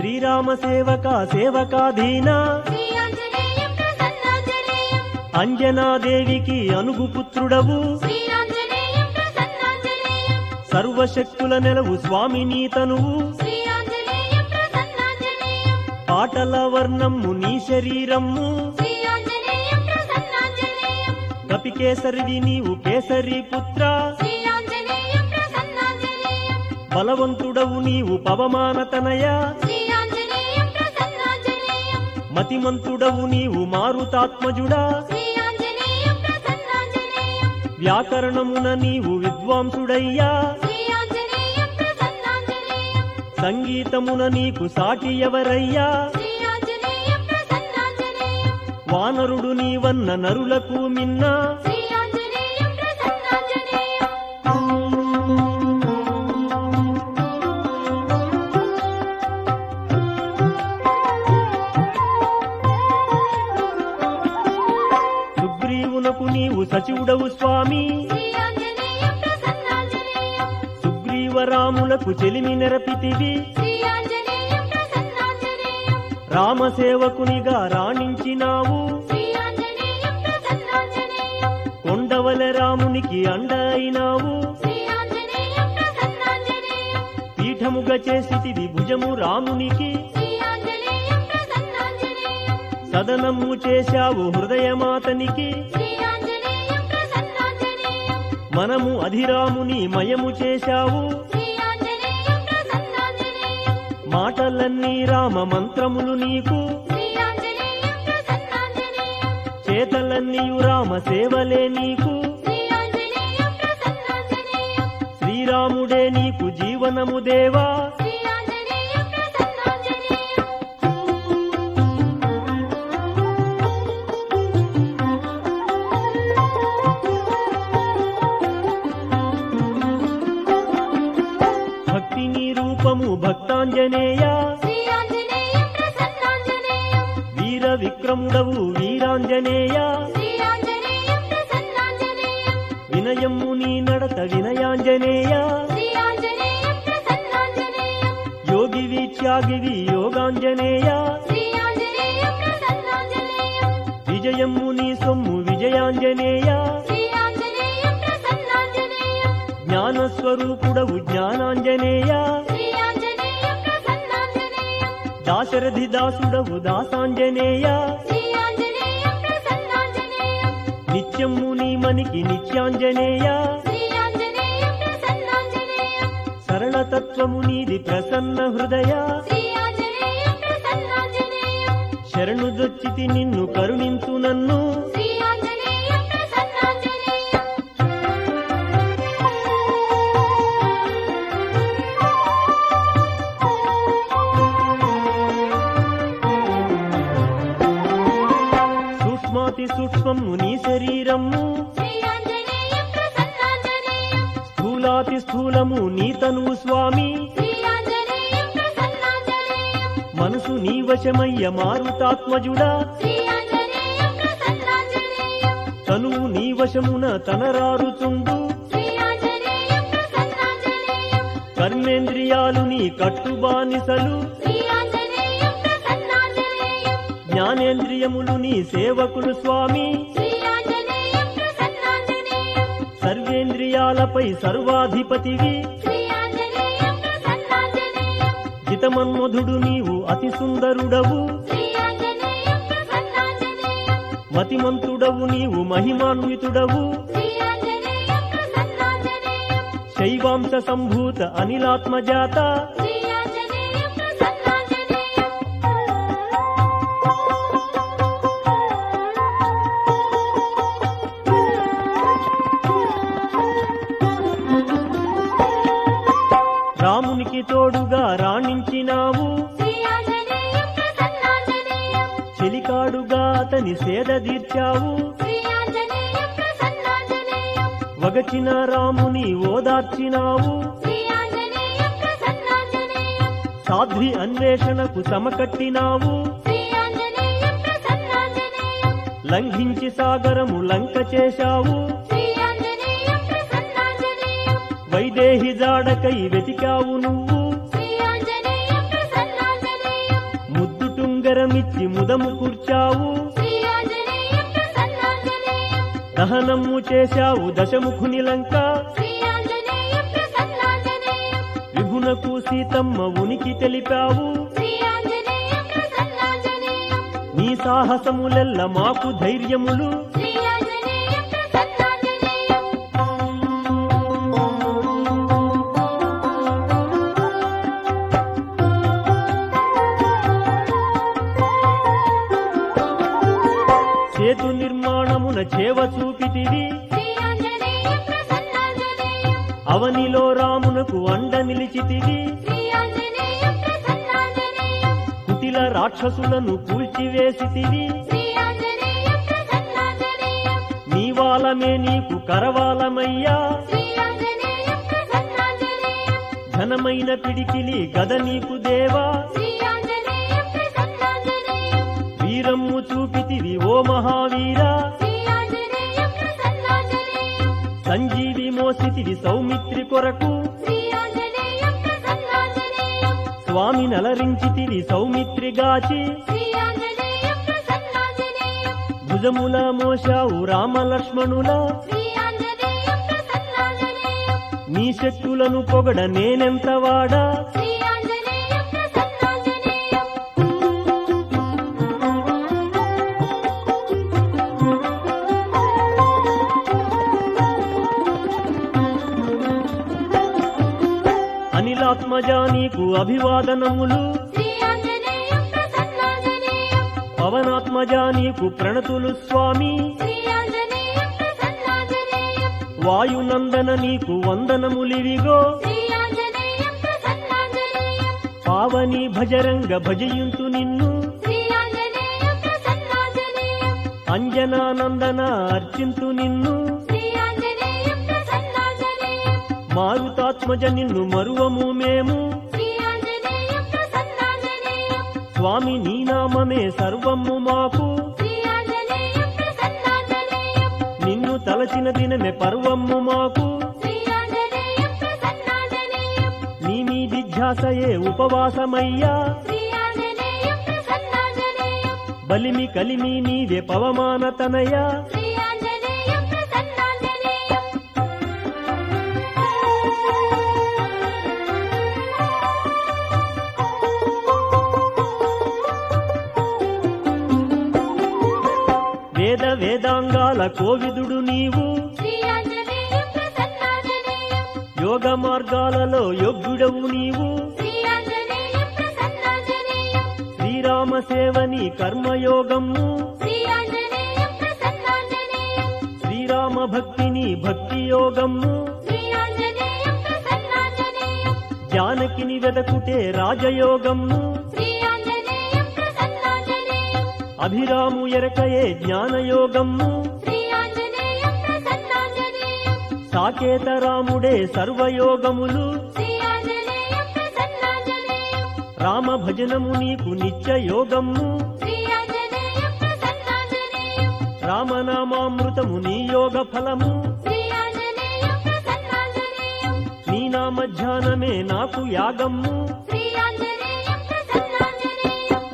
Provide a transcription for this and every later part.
శ్రీరామ సేవక సేవకాధీనా శ్రీ ఆంజనేయం ప్రసన్నాంజనేయం అంజనాదేవికి అనుగుపుత్రుడవు శ్రీ ఆంజనేయం ప్రసన్నాంజనేయం సర్వశక్తుల నెలవు స్వామిని తనువు శ్రీ ఆంజనేయం ప్రసన్నాంజనేయం పాటల వర్ణము నీ శరీరము శ్రీ ఆంజనేయం ప్రసన్నాంజనేయం కపికేసరివి నీవు కేసరి పుత్ర శ్రీ ఆంజనేయం ప్రసన్నాంజనేయం బలవంతుడవు నీవు పవమానతనయ శ్రీ ఆంజనేయం ప్రసన్నాంజనేయం మతిమంతుడవు నీవు మారుతాత్మజుడా శ్రీ ఆంజనేయం ప్రసన్నాంజనేయం వ్యాకరణమున నీవు విద్వాంసుడయ్యా శ్రీ ఆంజనేయం ప్రసన్నాంజనేయం సంగీతమున నీకు సాటి ఎవరయ్యా శ్రీ ఆంజనేయం ప్రసన్నాంజనేయం వానరుడు నీవన్న నరులకు మిన్న శ్రీ ఆంజనేయం ప్రసన్నాంజనేయం సుగ్రీవునకు నీవు సచివుడవు స్వామి శ్రీ ఆంజనేయం ప్రసన్నాంజనేయం సుగ్రీవరాములకు చెలిమి నెరపితివి శ్రీ ఆంజనేయం ప్రసన్నాంజనేయం రామసేవకునిగా రాణించినావు శ్రీ ఆంజనేయం ప్రసన్నాంజనేయం కొండవల రామునికి అండ అయినావు శ్రీ ఆంజనేయం ప్రసన్నాంజనేయం పీఠముగా చేసితివి భుజము రామునికి శ్రీ ఆంజనేయం ప్రసన్నాంజనేయం సదనము చేశావు హృదయమాతనికి శ్రీ ఆంజనేయం ప్రసన్నాంజనేయం మనము అధిరాముని మయము చేశావు శ్రీ ఆంజనేయం ప్రసన్నాంజనేయం మాటలన్నీ రామ మంత్రములు నీకు శ్రీ ఆంజనేయం ప్రసన్నాంజనేయం చేతలన్నీయు రామ సేవలే నీకు శ్రీ ఆంజనేయం ప్రసన్నాంజనేయం శ్రీరాముడే నీకు జీవనము దేవా శ్రీ ఆంజనేయం ప్రసన్నాంజనేయం భక్తి నీ రూపము భక్తాంజనేయ శ్రీ ఆంజనేయం ప్రసన్నాంజనేయం వీర విక్రముడవు వీరాంజనేయ శ్రీ ఆంజనేయం ప్రసన్నాంజనేయం వినయము నీ నడత వినయాంజనేయ శ్రీ ఆంజనేయం ప్రసన్నాంజనేయం యోగివి త్యాగివి యోగాంజనేయ శ్రీ ఆంజనేయం ప్రసన్నాంజనేయం విజయము నీ సొమ్ము విజయాంజనేయ శ్రీ ఆంజనేయం ప్రసన్నాంజనేయం జ్ఞానస్వరూపుడవు జ్ఞానాంజనేయ శ్రీ ఆంజనేయం ప్రసన్నాంజనేయం దాశరథి దాసుడవు దాసాంజనేయ శ్రీ ఆంజనేయం ప్రసన్నాంజనేయం నిత్యము నీ మనికి నిత్యాంజనేయ శ్రీ ఆంజనేయం ప్రసన్నాంజనేయం సరళతత్వము నీది ప్రసన్న హృదయ శ్రీ ఆంజనేయం ప్రసన్నాంజనేయం శరణుదొచ్చితి నిన్ను కరుణించు నన్ను శ్రీ ఆంజనేయం ప్రసన్నాంజనేయం సూక్ష్మాతి సూక్ష్మము నీ శరీరము శ్రీ ఆంజనేయం ప్రసన్నాంజనేయం స్థూలాతి స్థూలము నీ తనువు స్వామి శ్రీ ఆంజనేయం ప్రసన్నాంజనేయం మనసు నీ వశమయ్య మారుతాత్మజుడా శ్రీ ఆంజనేయం ప్రసన్నాంజనేయం తనువు నీ వశమున తనరారుచుండు శ్రీ ఆంజనేయం ప్రసన్నాంజనేయం కర్మేంద్రియాలు నీ కట్టుబానిసలు శ్రీ ఆంజనేయం ప్రసన్నాంజనేయం జ్ఞానేంద్రియములు నీ సేవకులు స్వామి శ్రీ ఆంజనేయం ప్రసన్నాంజనేయం సర్వేంద్రియాలపై సర్వాధిపతివి శ్రీ ఆంజనేయం ప్రసన్నాంజనేయం జితమన్మధుడు నీవు అతి సుందరుడవు శ్రీ ఆంజనేయం ప్రసన్నాంజనేయం మతిమంతుడవు నీవు మహిమాన్వితుడవు శ్రీ ఆంజనేయం ప్రసన్నాంజనేయం శైవాంశ సంభూత అనిలాత్మజాత శ్రీ ఆంజనేయం ప్రసన్నాంజనేయం రామునికి తోడుగా రాణించినావు శ్రీ ఆంజనేయం ప్రసన్నాంజనేయం చెలికాడుగా అతని సేద తీర్చావు శ్రీ ఆంజనేయం ప్రసన్నాంజనేయం వగచిన రాముని ఓదార్చినావు శ్రీ ఆంజనేయం ప్రసన్నాంజనేయం సాధ్వి అన్వేషణకు సమకట్టినావు శ్రీ ఆంజనేయం ప్రసన్నాంజనేయం లంఘించి సాగరము లంక చేశావు శ్రీ ఆంజనేయం ప్రసన్నాంజనేయం వైదేహి జాడకై వెతికావు నువ్వు శ్రీ ఆంజనేయం ప్రసన్నాంజనేయం వరమిచ్చి ముదము కూర్చావు శ్రీ ఆంజనేయం ప్రసన్నాంజనేయం దహనము చేశావు దశముఖుని లంక శ్రీ ఆంజనేయం ప్రసన్నాంజనేయం విభునకు సీతమ్మ ఉనికి తెలిపావు శ్రీ ఆంజనేయం ప్రసన్నాంజనేయం నీ సాహసములెల్ల మాకు ధైర్యములు శ్రీ ఆంజనేయం ప్రసన్నాంజనేయం సేతు నిర్మాణమున చేవ చూపితివి శ్రీ ఆంజనేయం ప్రసన్నాంజనేయం అవనిలో రామునకు అండ నిలిచితివి శ్రీ ఆంజనేయం ప్రసన్నాంజనేయం కుటిల రాక్షసులను కూల్చివేసితివి శ్రీ ఆంజనేయం ప్రసన్నాంజనేయం నీవాలమే నీకు కరవాలమయ్యా శ్రీ ఆంజనేయం ప్రసన్నాంజనేయం ఘనమైన పిడికిలి గద నీకు దేవా శ్రీ ఆంజనేయం ప్రసన్నాంజనేయం వీరమ్ము చూపితివి ఓ మహావీరా శ్రీ ఆంజనేయం ప్రసన్నాంజనేయం సంజీవి మోసితివి సౌమిత్రి కొరకు శ్రీ ఆంజనేయం ప్రసన్నాంజనేయం స్వామి నలరించితివి సౌమిత్రి గాచి శ్రీ ఆంజనేయం ప్రసన్నాంజనేయం భుజముల మోశావు రామలక్ష్మణుల శ్రీ ఆంజనేయం ప్రసన్నాంజనేయం నీ శక్తులను పొగడ నేనెంత వాడా శ్రీ ఆంజనేయం ప్రసన్నాంజనేయం అనిలాత్మజా నీకు అభివాదనములు శ్రీ ఆంజనేయం ప్రసన్నాంజనేయం పవనాత్మజా నీకు ప్రణతులు స్వామి శ్రీ ఆంజనేయం ప్రసన్నాంజనేయం వాయునందన నీకు వందనములివిగో శ్రీ ఆంజనేయం ప్రసన్నాంజనేయం పావని భజరంగ భజయుంతు నిన్ను శ్రీ ఆంజనేయం ప్రసన్నాంజనేయం అంజనానందన అర్చింతు నిన్ను శ్రీ ఆంజనేయం ప్రసన్నాంజనేయం మారుతాత్మజ నిన్ను మరువము మేము శ్రీ ఆంజనేయం ప్రసన్నాంజనేయం స్వామి నీ నామమే సర్వము మాకు శ్రీ ఆంజనేయం ప్రసన్నాంజనేయం నిన్ను తలచిన దినమే పర్వము మాకు శ్రీ ఆంజనేయం ప్రసన్నాంజనేయం నీ మీది ధ్యాసయే ఉపవాసమయ్యా శ్రీ ఆంజనేయం ప్రసన్నాంజనేయం బలిమి కలిమి నీవే పవమానతనయ శ్రీ ఆంజనేయం ప్రసన్నాంజనేయం వేద వేదాంగాల కోవిదుడు నీవు శ్రీ ఆంజనేయం ప్రసన్నాంజనేయం యోగ మార్గాలలో యొగ్గుడవు నీవు శ్రీ ఆంజనేయం ప్రసన్నాంజనేయం శ్రీరామ సేవని కర్మయోగము శ్రీ ఆంజనేయం ప్రసన్నాంజనేయం శ్రీరామ భక్తిని భక్తి యోగము శ్రీ ఆంజనేయం ప్రసన్నాంజనేయం జానకిని వెదకుటే రాజయోగము శ్రీ ఆంజనేయం ప్రసన్నాంజనేయం అభిరాము ఎరకయే జ్ఞానయోగము శ్రీ ఆంజనేయం ప్రసన్నాంజనేయం సాకేతరాముడే సర్వయోగములు శ్రీ ఆంజనేయం ప్రసన్నాంజనేయం రామ భజనము నీకు నిత్య యోగము శ్రీ ఆంజనేయం ప్రసన్నాంజనేయం రామనామామృతము నీ యోగ ఫలము శ్రీ ఆంజనేయం ప్రసన్నాంజనేయం నీ నామ ధ్యానమే నాకు యాగము శ్రీ ఆంజనేయం ప్రసన్నాంజనేయం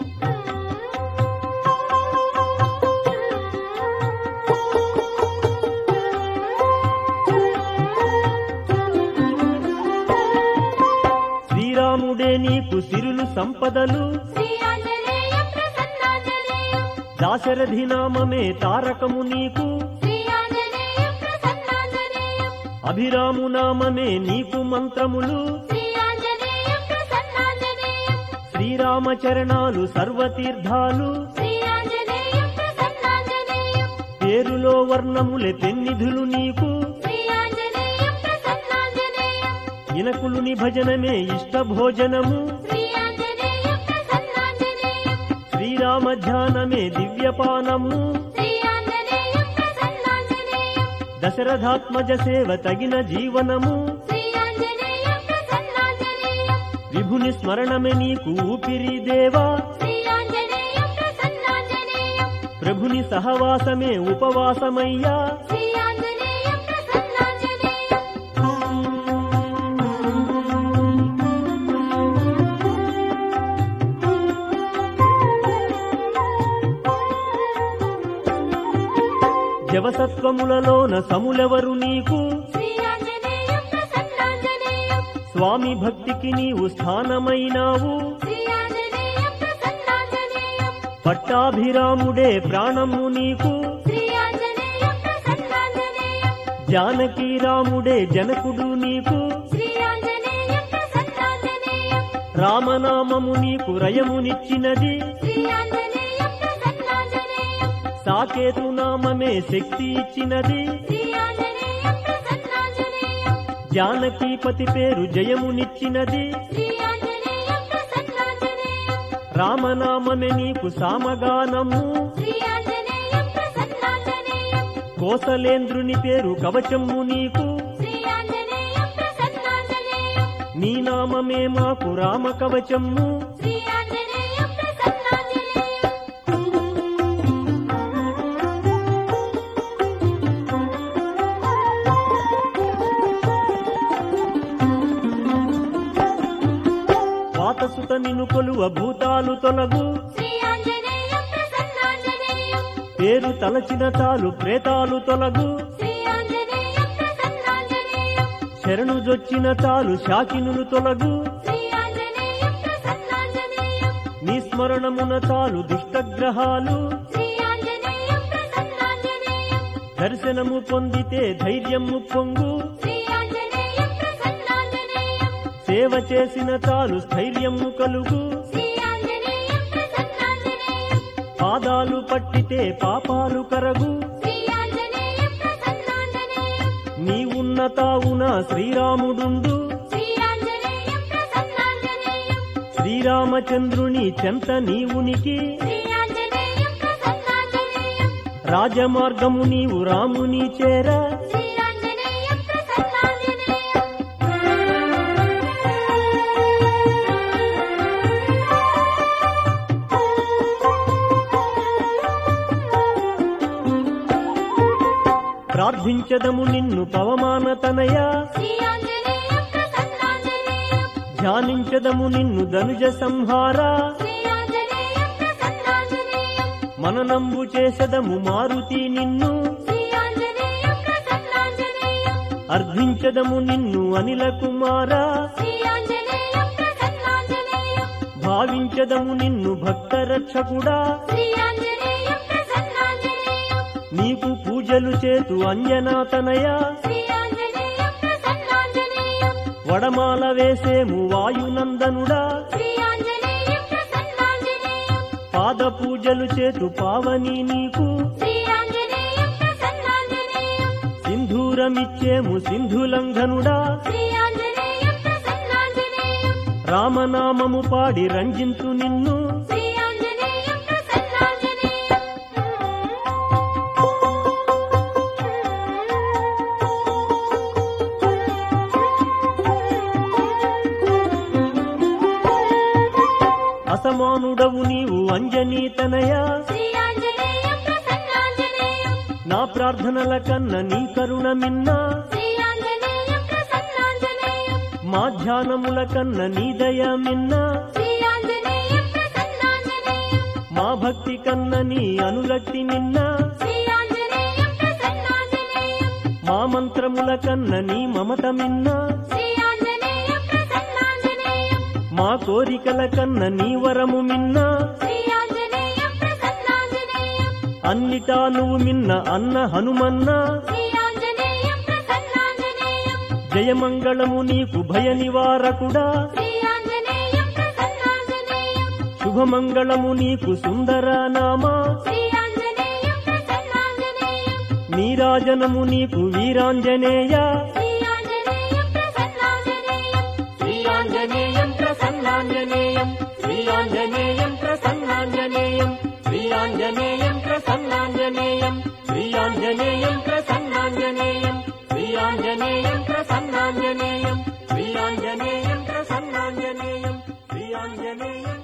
శ్రీరాముడే నీకు సిరులు సంపదలు శ్రీ ఆంజనేయం ప్రసన్నాంజనేయం దాశరథి నామమే తారకము నీకు శ్రీ ఆంజనేయం ప్రసన్నాంజనేయం అభిరాము నామమే నీకు మంత్రములు శ్రీ ఆంజనేయం ప్రసన్నాంజనేయం శ్రీరామచరణాలు సర్వతీర్థాలు శ్రీ ఆంజనేయం ప్రసన్నాంజనేయం పేరులో వర్ణములే పెన్నిధులు నీకు శ్రీ ఆంజనేయం ప్రసన్నాంజనేయం ఇనకులుని భజనమే ఇష్ట భోజనము శ్రీ ఆంజనేయం ప్రసన్నాంజనేయం శ్రీరామ ధ్యానమే దివ్యపానము శ్రీ ఆంజనేయం ప్రసన్నాంజనేయం దశరథాత్మజ సేవ తగిన జీవనము శ్రీ ఆంజనేయం ప్రసన్నాంజనేయం విభుని స్మరణమే నీకు ఊపిరి దేవా శ్రీ ఆంజనేయం ప్రసన్నాంజనేయం ప్రభుని సహవాసమే ఉపవాసమయ్యా శ్రీ ఆంజనేయం ప్రసన్నాంజనేయం శివసత్వములలోన సములెవరు నీకు శ్రీ ఆంజనేయం ప్రసన్నాంజనేయం స్వామి భక్తికి నీవు స్థానమైనావు శ్రీ ఆంజనేయం ప్రసన్నాంజనేయం పట్టాభిరాముడే ప్రాణము నీకు శ్రీ ఆంజనేయం ప్రసన్నాంజనేయం జానకీ రాముడే జనకుడు నీకు శ్రీ ఆంజనేయం ప్రసన్నాంజనేయం రామనామము నీకు రయమునిచ్చినది శ్రీ ఆంజనేయం ప్రసన్నాంజనేయం సాకేతు నామమే శక్తి ఇచ్చినది శ్రీ ఆంజనేయం ప్రసన్నాంజనేయం జానకీపతి పేరు జయమునిచ్చినది శ్రీ ఆంజనేయం ప్రసన్నాంజనేయం రామనామమే నీకు సామగానము శ్రీ ఆంజనేయం ప్రసన్నాంజనేయం కోసలేంద్రుని పేరు కవచము నీకు శ్రీ ఆంజనేయం ప్రసన్నాంజనేయం నీ నామమే మాకు రామ కవచము శ్రీ ఆంజనేయం ప్రసన్నాంజనేయం వాతసుత నిను కొలువ భూతాలు తొలగు శ్రీ ఆంజనేయం ప్రసన్నాంజనేయం పేరు తలచిన చాలు ప్రేతాలు తొలగు శ్రీ ఆంజనేయం ప్రసన్నాంజనేయం శరణు జొచ్చిన చాలు శాకినులు తొలగు శ్రీ ఆంజనేయం ప్రసన్నాంజనేయం నీ స్మరణమున చాలు దుష్టగ్రహాలు శ్రీ ఆంజనేయం ప్రసన్నాంజనేయం దర్శనము పొందితే ధైర్యము పొంగు శ్రీ ఆంజనేయం ప్రసన్నాంజనేయం సేవ చేసిన చాలు స్థైర్యము కలుగు శ్రీ ఆంజనేయం ప్రసన్నాంజనేయం పాదాలు పట్టితే పాపాలు కరగు శ్రీ ఆంజనేయం ప్రసన్నాంజనేయం నీ ఉన్నతావున శ్రీరాముడుండు శ్రీ ఆంజనేయం ప్రసన్నాంజనేయం శ్రీరామచంద్రుని చెంత నీ ఉనికి శ్రీ ఆంజనేయం ప్రసన్నాంజనేయం రాజమార్గము నీవు రాముని చేర శ్రీ ఆంజనేయం ప్రసన్నాంజనేయం ప్రార్థించదము నిన్ను పవమానతనయ శ్రీ ఆంజనేయం ప్రసన్నాంజనేయం ధ్యానించదము నిన్ను ధనుజ సంహార శ్రీ ఆంజనేయం ప్రసన్నాంజనేయం మననంబు చేసదము మారుతి నిన్ను శ్రీ ఆంజనేయం ప్రసన్నాంజనేయం అర్ధించదము నిన్ను అనిల కుమార శ్రీ ఆంజనేయం ప్రసన్నాంజనేయం భావించదము నిన్ను భక్త రక్షకుడా శ్రీ ఆంజనేయం ప్రసన్నాంజనేయం నీకు పూజలు చేతు అంజనాతనయ శ్రీ ఆంజనేయం ప్రసన్నాంజనేయం వడమాల వేసేము వాయునందనుడా శ్రీ ఆంజనేయం ప్రసన్నాంజనేయం పాద పూజలు చేతు పావని నీకు శ్రీ ఆంజనేయం ప్రసన్నాంజనేయం సింధూరమిచ్చేము సింధులంఘనుడా శ్రీ ఆంజనేయం ప్రసన్నాంజనేయం రామనామము పాడి రంజింతు నిన్ను శ్రీ ఆంజనేయం ప్రసన్నాంజనేయం అసమానుడవు నీవు అంజనీతనయ శ్రీ ఆంజనేయం ప్రసన్నాంజనేయం నా ప్రార్థనల కన్న నీ కరుణ మిన్న శ్రీ ఆంజనేయం ప్రసన్నాంజనేయం మా ధ్యానముల కన్న నీ దయ మిన్న శ్రీ ఆంజనేయం ప్రసన్నాంజనేయం మా భక్తి కన్న నీ అనురక్తి మిన్న శ్రీ ఆంజనేయం ప్రసన్నాంజనేయం మా మంత్రముల కన్న నీ మమత మిన్న శ్రీ ఆంజనేయం ప్రసన్నాంజనేయం మా కోరికల కన్న నీ వరము మిన్న శ్రీ ఆంజనేయం ప్రసన్నాంజనేయం అన్నిటా నువ్వు మిన్న అన్న హనుమన్న శ్రీ ఆంజనేయం ప్రసన్నాంజనేయం జయమంగళము నీకు భయ నివారకుడా శ్రీ ఆంజనేయం ప్రసన్నాంజనేయం శుభమంగళము నీకు సుందర నామా శ్రీ ఆంజనేయం ప్రసన్నాంజనేయం నీరాజనము నీకు వీరాంజనేయ శ్రీ ఆంజనేయం ప్రసన్నాంజనేయం శ్రీ ఆంజనేయం ప్రసన్నాంజనేయం శ్రీ ఆంజనేయం ప్రసన్నాంజనేయం శ్రీ ఆంజనేయం ప్రసన్నాంజనేయం శ్రీ ఆంజనేయం ప్రసన్నాంజనేయం శ్రీ ఆంజనేయం ప్రసన్నాంజనేయం శ్రీ ఆంజనేయం ప్రసన్నాంజనేయం శ్రీ ఆంజనేయం